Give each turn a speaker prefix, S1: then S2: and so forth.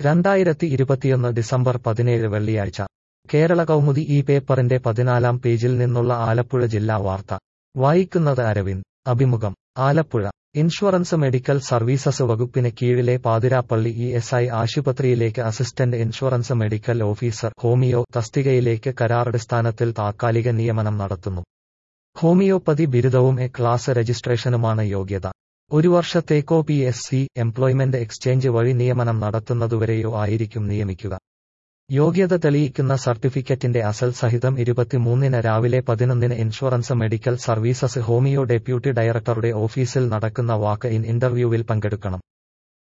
S1: രണ്ടായിരത്തി ഇരുപത്തിയൊന്ന് ഡിസംബർ പതിനേഴ് വെള്ളിയാഴ്ച കേരള കൗമുദി ഈ പേപ്പറിന്റെ പതിനാലാം പേജിൽ നിന്നുള്ള ആലപ്പുഴ ജില്ലാ വാർത്ത വായിക്കുന്നത് അരവിന്ദ് അഭിമുഖം ആലപ്പുഴ ഇൻഷുറൻസ് മെഡിക്കൽ സർവീസസ് വകുപ്പിന് കീഴിലെ പാതിരാപ്പള്ളി ഇ എസ് ഐ ആശുപത്രിയിലേക്ക് assistant insurance medical officer homeo തസ്തികയിലേക്ക് കരാറടിസ്ഥാനത്തിൽ താത്കാലിക നിയമനം നടത്തുന്നു ഹോമിയോപ്പതി ബിരുദവും എ ക്ലാസ് രജിസ്ട്രേഷനുമാണ് യോഗ്യത ഒരു വർഷത്തേക്കോ P S C employment exchange വഴി നിയമനം നടത്തുന്നതുവരെയോ ആയിരിക്കും നിയമിക്കുക യോഗ്യത തെളിയിക്കുന്ന സർട്ടിഫിക്കറ്റിന്റെ അസൽ സഹിതം ഇരുപത്തിമൂന്നിന് രാവിലെ പതിനൊന്നിന് insurance medical services homeo deputy ഡയറക്ടറുടെ ഓഫീസിൽ നടക്കുന്ന വാക്ക് ഇൻ ഇന്റർവ്യൂവിൽ പങ്കെടുക്കണം